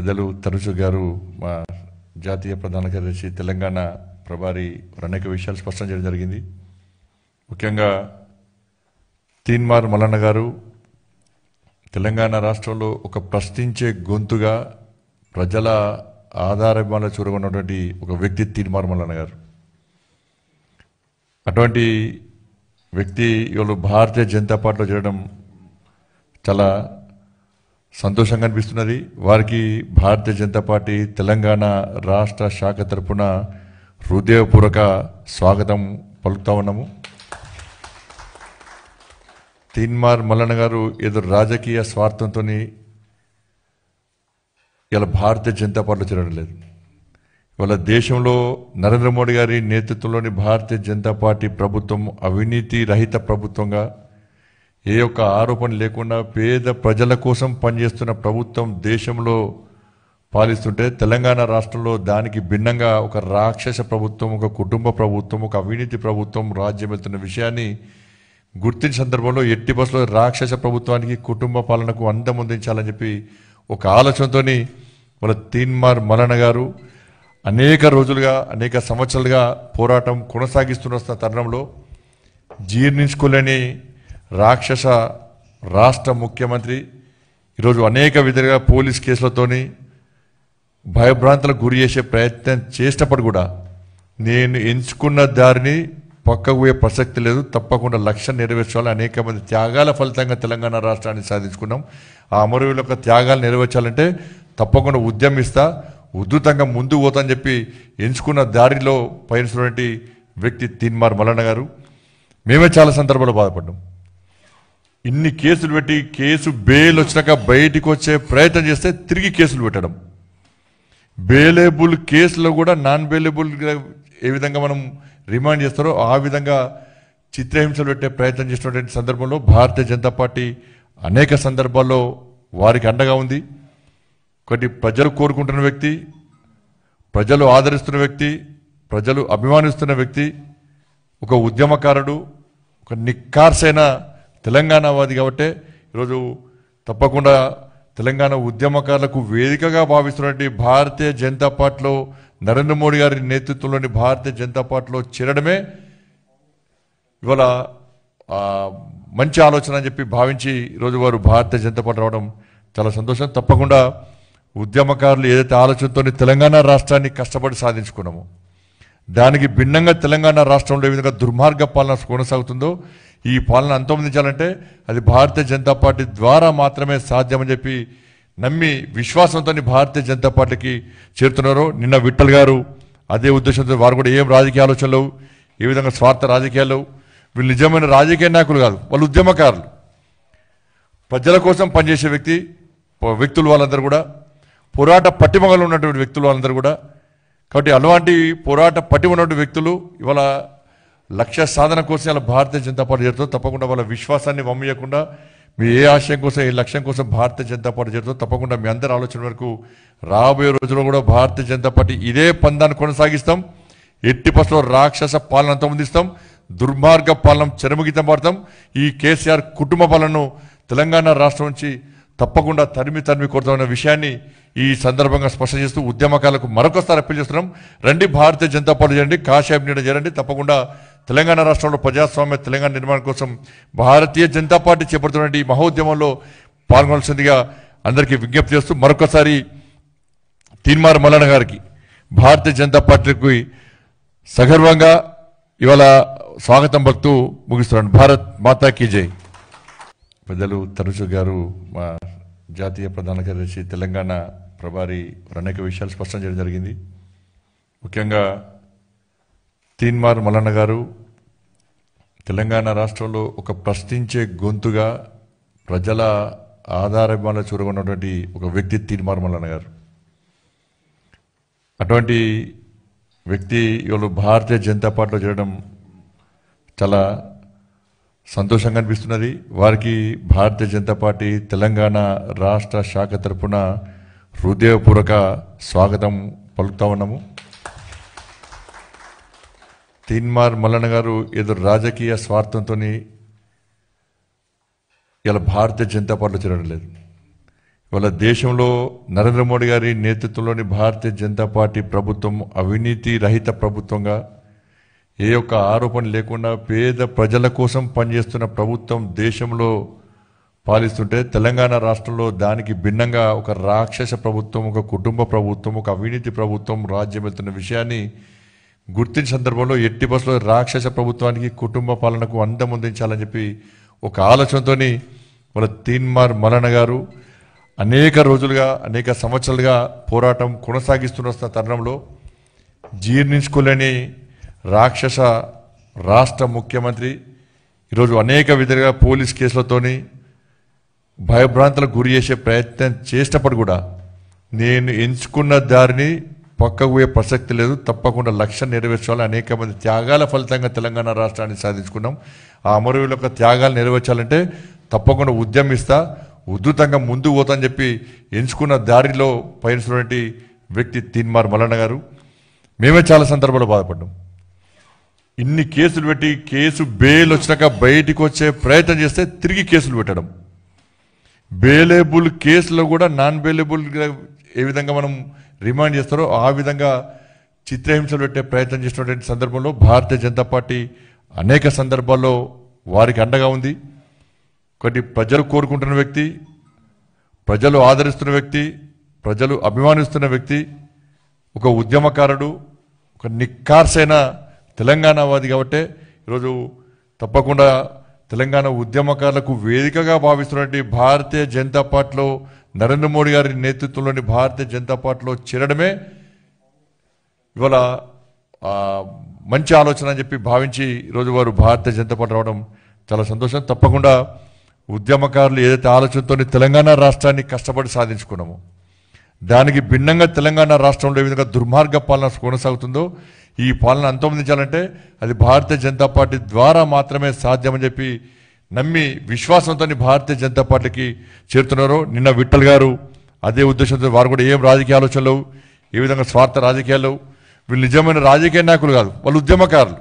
పెద్దలు తరచు గారు మా జాతీయ ప్రధాన కార్యదర్శి తెలంగాణ ప్రభారి వారు అనేక విషయాలు స్పష్టం చేయడం జరిగింది ముఖ్యంగా తీన్మార్ మల్లన్న గారు తెలంగాణ రాష్ట్రంలో ఒక ప్రశ్నించే గొంతుగా ప్రజల ఆధారభాల చూరగొన్నటువంటి ఒక వ్యక్తి తీన్మార్ మల్లన్న గారు అటువంటి వ్యక్తి ఇవాళ భారతీయ జనతా పార్టీలో చేరడం చాలా సంతోషంగా అనిపిస్తున్నది వారికి భారతీయ జనతా పార్టీ తెలంగాణ రాష్ట్ర శాఖ తరపున హృదయపూర్వక స్వాగతం పలుకుతా ఉన్నాము తీన్మార్ మల్లన్న గారు ఏదో రాజకీయ స్వార్థంతో ఇలా భారతీయ జనతా పార్టీలో చేరడం లేదు ఇవాళ దేశంలో నరేంద్ర మోడీ గారి నేతృత్వంలోని భారతీయ జనతా పార్టీ ప్రభుత్వం అవినీతి రహిత ప్రభుత్వంగా ఏ ఒక్క ఆరోపణ లేకుండా పేద ప్రజల కోసం పనిచేస్తున్న ప్రభుత్వం దేశంలో పాలిస్తుంటే తెలంగాణ రాష్ట్రంలో దానికి భిన్నంగా ఒక రాక్షస ప్రభుత్వం ఒక కుటుంబ ప్రభుత్వం ఒక అవినీతి ప్రభుత్వం రాజ్యం వెళ్తున్న విషయాన్ని గుర్తించిన సందర్భంలో ఎట్టి బస్సులో రాక్షస ప్రభుత్వానికి కుటుంబ పాలనకు అందం అందించాలని చెప్పి ఒక ఆలోచనతోని మన తీన్మార్ మలన గారు అనేక రోజులుగా అనేక సంవత్సరాలుగా పోరాటం కొనసాగిస్తున్న తరుణంలో జీర్ణించుకోలేని రాక్షస రాష్ట్ర ముఖ్యమంత్రి ఈరోజు అనేక విధాలుగా పోలీస్ కేసులతోని భయభ్రాంతులకు గురి చేసే ప్రయత్నం చేసినప్పుడు కూడా నేను ఎంచుకున్న దారిని పక్కకు పోయే ప్రసక్తి లేదు తప్పకుండా లక్ష్యం నెరవేర్చాలని అనేక మంది త్యాగాల ఫలితంగా తెలంగాణ రాష్ట్రాన్ని సాధించుకున్నాం ఆ అమరవీరుల యొక్క త్యాగాలు నెరవేర్చాలంటే తప్పకుండా ఉద్యమిస్తా ఉధృతంగా ముందుకు పోతాని చెప్పి ఎంచుకున్న దారిలో పయనిస్తున్నటువంటి వ్యక్తి తీన్మార్ మల్లన్న గారు మేమే చాలా సందర్భాల్లో బాధపడ్డాం ఇన్ని కేసులు పెట్టి కేసు బెయిల్ వచ్చినాక బయటికి వచ్చే ప్రయత్నం చేస్తే తిరిగి కేసులు పెట్టడం బేలేబుల్ కేసులో కూడా నాన్ బేలేబుల్ ఏ విధంగా మనం రిమాండ్ చేస్తారో ఆ విధంగా చిత్రహింసలు పెట్టే ప్రయత్నం చేసినటువంటి సందర్భంలో భారతీయ జనతా పార్టీ అనేక సందర్భాల్లో వారికి అండగా ఉంది ఒకటి ప్రజలు కోరుకుంటున్న వ్యక్తి ప్రజలు ఆదరిస్తున్న వ్యక్తి ప్రజలు అభిమానిస్తున్న వ్యక్తి ఒక ఉద్యమకారుడు ఒక నిక్కార్సైన తెలంగాణవాది కాబట్టే ఈరోజు తప్పకుండా తెలంగాణ ఉద్యమకారులకు వేదికగా భావిస్తున్నటువంటి భారతీయ జనతా పార్టీలో నరేంద్ర మోడీ గారి నేతృత్వంలోని భారతీయ జనతా పార్టీలో చేరడమే ఇవాళ ఆ, మంచి ఆలోచన అని చెప్పి భావించి ఈరోజు వారు భారతీయ జనతా పార్టీ రావడం చాలా సంతోషం తప్పకుండా ఉద్యమకారులు ఏదైతే ఆలోచనతో తెలంగాణ రాష్ట్రాన్ని కష్టపడి సాధించుకున్నామో దానికి భిన్నంగా తెలంగాణ రాష్ట్రంలో ఏ విధంగా దుర్మార్గ పాలన కొనసాగుతుందో ఈ పాలన అంతమొందించాలంటే అది భారతీయ జనతా పార్టీ ద్వారా మాత్రమే సాధ్యమని చెప్పి నమ్మి విశ్వాసంతో భారతీయ జనతా పార్టీకి చేరుతున్నారో నిన్న విఠల్ గారు అదే ఉద్దేశంతో వారు కూడా ఏం రాజకీయ ఆలోచనలు ఏ విధంగా స్వార్థ రాజకీయాలు వీళ్ళు నిజమైన రాజకీయ నాయకులు కాదు వాళ్ళు ఉద్యమకారులు ప్రజల కోసం పనిచేసే వ్యక్తి ప- వ్యక్తులు వాళ్ళందరూ కూడా పోరాట పట్టిమగలు ఉన్నటువంటి వ్యక్తులు వాళ్ళందరూ కూడా కాబట్టి అలాంటి పోరాట పట్టి ఉన్నటువంటి వ్యక్తులు ఇవాళ లక్ష్య సాధన కోసం ఇలా భారతీయ జనతా పార్టీ చేరుతో తప్పకుండా వాళ్ళ విశ్వాసాన్ని వమ్మయ్యకుండా మీ ఏ ఆశయం కోసం ఏ లక్ష్యం కోసం భారతీయ జనతా పార్టీ చేరుతో తప్పకుండా మీ అందరి ఆలోచన వరకు రాబోయే రోజుల్లో కూడా భారతీయ జనతా పార్టీ ఇదే పందాన్ని కొనసాగిస్తాం ఎట్టి పక్షంలో రాక్షస పాలన అంతమొందిస్తాం దుర్మార్గ పాలన చెరముగితం పడతాం ఈ కేసీఆర్ కుటుంబ పాలనను తెలంగాణ రాష్ట్రం నుంచి తప్పకుండా తరిమి తరిమి కొడతామన్న విషయాన్ని ఈ సందర్భంగా స్పష్టం చేస్తూ ఉద్యమకాలకు మరొకసారి అప్పీల్ చేస్తున్నాం రండి భారతీయ జనతా పార్టీ చేయండి కాషాయం నీడ చేరండి తప్పకుండా తెలంగాణ రాష్ట్రంలో ప్రజాస్వామ్య తెలంగాణ నిర్మాణం కోసం భారతీయ జనతా పార్టీ చేపడుతున్న ఈ మహోద్యమంలో పాల్గొనాల్సిందిగా అందరికీ విజ్ఞప్తి చేస్తూ మరొకసారి తీన్మార్ మల్లన్న గారికి భారతీయ జనతా పార్టీకి సగర్వంగా ఇవాళ స్వాగతం పలుకుతూ ముగిస్తున్నాను భారత్ మాతా కీ జై పెద్దలు తరచు గారు మా జాతీయ ప్రధాన కార్యదర్శి తెలంగాణ ప్రభారి వారు అనేక విషయాలు స్పష్టం చేయడం జరిగింది ముఖ్యంగా తీన్మార్ మల్లన్న గారు తెలంగాణ రాష్ట్రంలో ఒక ప్రశ్నించే గొంతుగా ప్రజల ఆధారభాల చూరగొన్నటువంటి ఒక వ్యక్తి తీన్మార్ మల్లన్న గారు అటువంటి వ్యక్తి ఇవాళ భారతీయ జనతా పార్టీలో చేరడం చాలా సంతోషంగా అనిపిస్తున్నది వారికి భారతీయ జనతా పార్టీ తెలంగాణ రాష్ట్ర శాఖ తరపున హృదయపూర్వక స్వాగతం పలుకుతా ఉన్నాము తీన్మార్ మల్లన్న గారు ఏదో రాజకీయ స్వార్థంతో ఇలా భారతీయ జనతా పార్టీలో చేరడం లేదు ఇవాళ దేశంలో నరేంద్ర మోడీ గారి నేతృత్వంలోని భారతీయ జనతా పార్టీ ప్రభుత్వం అవినీతి రహిత ప్రభుత్వంగా ఏ ఒక్క ఆరోపణ లేకుండా పేద ప్రజల కోసం పనిచేస్తున్న ప్రభుత్వం దేశంలో పాలిస్తుంటే తెలంగాణ రాష్ట్రంలో దానికి భిన్నంగా ఒక రాక్షస ప్రభుత్వం ఒక కుటుంబ ప్రభుత్వం ఒక అవినీతి ప్రభుత్వం రాజ్యం వెళ్తున్న విషయాన్ని గుర్తించిన సందర్భంలో ఎట్టి బస్సులో రాక్షస ప్రభుత్వానికి కుటుంబ పాలనకు అందం అందించాలని చెప్పి ఒక ఆలోచనతోని వాళ్ళ తీన్మార్ మలన గారు అనేక రోజులుగా అనేక సంవత్సరాలుగా పోరాటం కొనసాగిస్తున్న తరుణంలో జీర్ణించుకోలేని రాక్షస రాష్ట్ర ముఖ్యమంత్రి ఈరోజు అనేక విధాలుగా పోలీస్ కేసులతోని భయభ్రాంతులకు గురి చేసే ప్రయత్నం చేసినప్పుడు కూడా నేను ఎంచుకున్న దారిని పక్కకు పోయే ప్రసక్తి లేదు తప్పకుండా లక్ష్యం నెరవేర్చాలి అనేక మంది త్యాగాల ఫలితంగా తెలంగాణ రాష్ట్రాన్ని సాధించుకున్నాం ఆ అమరవీరుల యొక్క త్యాగాలు నెరవేర్చాలంటే తప్పకుండా ఉద్యమిస్తా ఉద్ధృతంగా ముందు పోతాని చెప్పి ఎంచుకున్న దారిలో పయనిస్తున్నటువంటి వ్యక్తి తీన్మార్ మల్లన్న గారు మేమే చాలా సందర్భాల్లో బాధపడ్డాం ఇన్ని కేసులు పెట్టి కేసు బెయిల్ వచ్చినాక బయటికి వచ్చే ప్రయత్నం చేస్తే తిరిగి కేసులు పెట్టడం బేలేబుల్ కేసులో కూడా నాన్ బేలేబుల్ ఏ విధంగా మనం రిమాండ్ చేస్తారో ఆ విధంగా చిత్రహింసలు పెట్టే ప్రయత్నం చేసినటువంటి సందర్భంలో భారతీయ జనతా పార్టీ అనేక సందర్భాల్లో వారికి అండగా ఉంది ఒకటి ప్రజలు కోరుకుంటున్న వ్యక్తి ప్రజలు ఆదరిస్తున్న వ్యక్తి ప్రజలు అభిమానిస్తున్న వ్యక్తి ఒక ఉద్యమకారుడు ఒక నిక్కార్సైన తెలంగాణవాది కాబట్టే ఈరోజు తప్పకుండా తెలంగాణ ఉద్యమకారులకు వేదికగా భావిస్తున్నటువంటి భారతీయ జనతా పార్టీలో నరేంద్ర మోడీ గారి నేతృత్వంలోని భారతీయ జనతా పార్టీలో చేరడమే ఇవాళ ఆ, మంచి ఆలోచన అని చెప్పి భావించి ఈరోజు వారు భారతీయ జనతా పార్టీ రావడం చాలా సంతోషం తప్పకుండా ఉద్యమకారులు ఏదైతే ఆలోచనతో తెలంగాణ రాష్ట్రాన్ని కష్టపడి సాధించుకున్నామో దానికి భిన్నంగా తెలంగాణ రాష్ట్రంలో ఏ విధంగా దుర్మార్గ పాలన కొనసాగుతుందో ఈ పాలన అంతమొందించాలంటే అది భారతీయ జనతా పార్టీ ద్వారా మాత్రమే సాధ్యమని చెప్పి నమ్మి విశ్వాసంతో భారతీయ జనతా పార్టీకి చేరుతున్నారు నిన్న విఠల్ గారు అదే ఉద్దేశంతో వారు కూడా ఏం రాజకీయ ఆలోచనలు ఏ విధంగా స్వార్థ రాజకీయాలు వీళ్ళు నిజమైన రాజకీయ నాయకులు కాదు వాళ్ళు ఉద్యమకారులు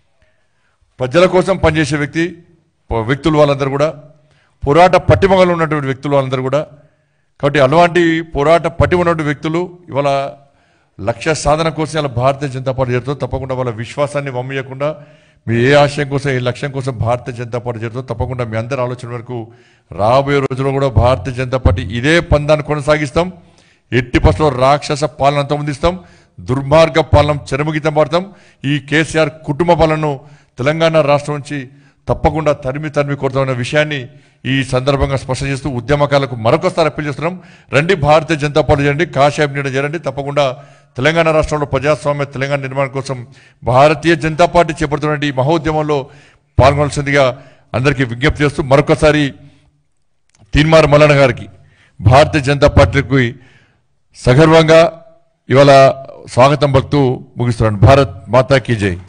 ప్రజల కోసం పనిచేసే వ్యక్తి ప- వ్యక్తులు వాళ్ళందరూ కూడా పోరాట పట్టిమగలు ఉన్నటువంటి వ్యక్తులు వాళ్ళందరూ కూడా కాబట్టి అలాంటి పోరాట పట్టిమ ఉన్నటువంటి వ్యక్తులు ఇవాళ లక్ష్య సాధన కోసం ఇలా భారతీయ జనతా పార్టీ చేరుతుంది తప్పకుండా వాళ్ళ విశ్వాసాన్ని వమ్మయ్యకుండా మీ ఏ ఆశయం కోసం ఏ లక్ష్యం కోసం భారతీయ జనతా పార్టీ చేరుతుంది తప్పకుండా మీ అందరి ఆలోచన వరకు రాబోయే రోజుల్లో కూడా భారతీయ జనతా పార్టీ ఇదే పందాన్ని కొనసాగిస్తాం ఎట్టి పసులో రాక్షస పాలన అంతమొందిస్తాం దుర్మార్గ పాలన చెరముగితం పడతాం ఈ కేసీఆర్ కుటుంబ పాలనను తెలంగాణ రాష్ట్రం నుంచి తప్పకుండా తరిమి తరిమి కొడతామన్న విషయాన్ని ఈ సందర్భంగా స్పష్టం చేస్తూ ఉద్యమకాలకు మరొకసారి అప్పీల్ చేస్తున్నాం రండి భారతీయ జనతా పార్టీ చేయండి కాషాయం నీడ చేయండి తప్పకుండా తెలంగాణ రాష్ట్రంలో ప్రజాస్వామ్య తెలంగాణ నిర్మాణం కోసం భారతీయ జనతా పార్టీ చేపడుతున్న ఈ మహోద్యమంలో పాల్గొనాల్సిందిగా అందరికీ విజ్ఞప్తి చేస్తూ మరొకసారి తీన్మార్ మల్లన్న గారికి భారతీయ జనతా పార్టీకి సగర్వంగా ఇవాళ స్వాగతం పలుకుతూ ముగిస్తున్నాను భారత్ మాతా కీ జై